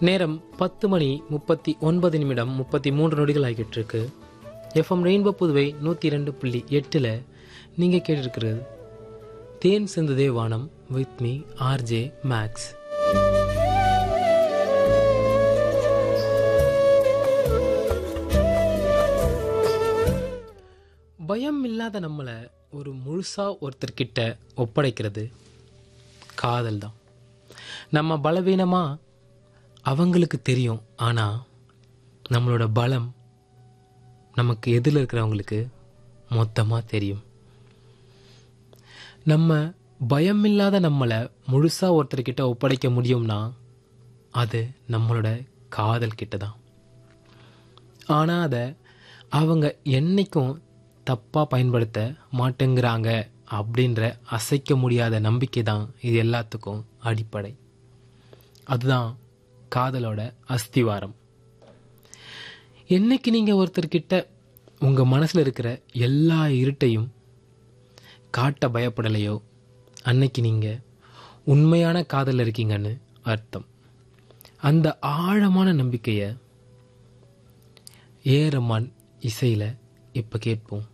நேரம் பத்து மணி முப்பத்தி ஒன்பது நிமிடம் முப்பத்தி மூன்று நொடிகள் ஆகிட்டு இருக்கு எஃப்எம் ரெயின்போ புதுவை நூற்றி இரண்டு புள்ளி எட்டில் நீங்கள் கேட்டிருக்கிறது தேன் சிந்துதே வானம் வித் மீ ஆர்ஜே மேக்ஸ் பயம் இல்லாத நம்மளை ஒரு முழுசா ஒருத்தர்கிட்ட ஒப்படைக்கிறது காதல் தான் நம்ம பலவீனமா அவங்களுக்கு தெரியும் ஆனா நம்மளோட பலம் நமக்கு எதிரில் இருக்கிறவங்களுக்கு மொத்தமா தெரியும் நம்ம பயம் இல்லாத நம்மளை முழுசா ஒருத்தர்கிட்ட ஒப்படைக்க முடியும்னா அது நம்மளோட காதல் கிட்ட தான் ஆனா அதை அவங்க என்னைக்கும் தப்பா பயன்படுத்த மாட்டேங்கிறாங்க அப்படின்ற அசைக்க முடியாத நம்பிக்கை தான் இது எல்லாத்துக்கும் அடிப்படை அதுதான் காதலோட அஸ்திவாரம் என்னைக்கு நீங்க ஒருத்தர்கிட்ட உங்க மனசுல இருக்கிற எல்லா இருட்டையும் காட்ட பயப்படலையோ அன்னைக்கு நீங்க உண்மையான காதல் இருக்கீங்கன்னு அர்த்தம் அந்த ஆழமான நம்பிக்கையை ஏ ரமான் இசையில இப்ப கேட்போம்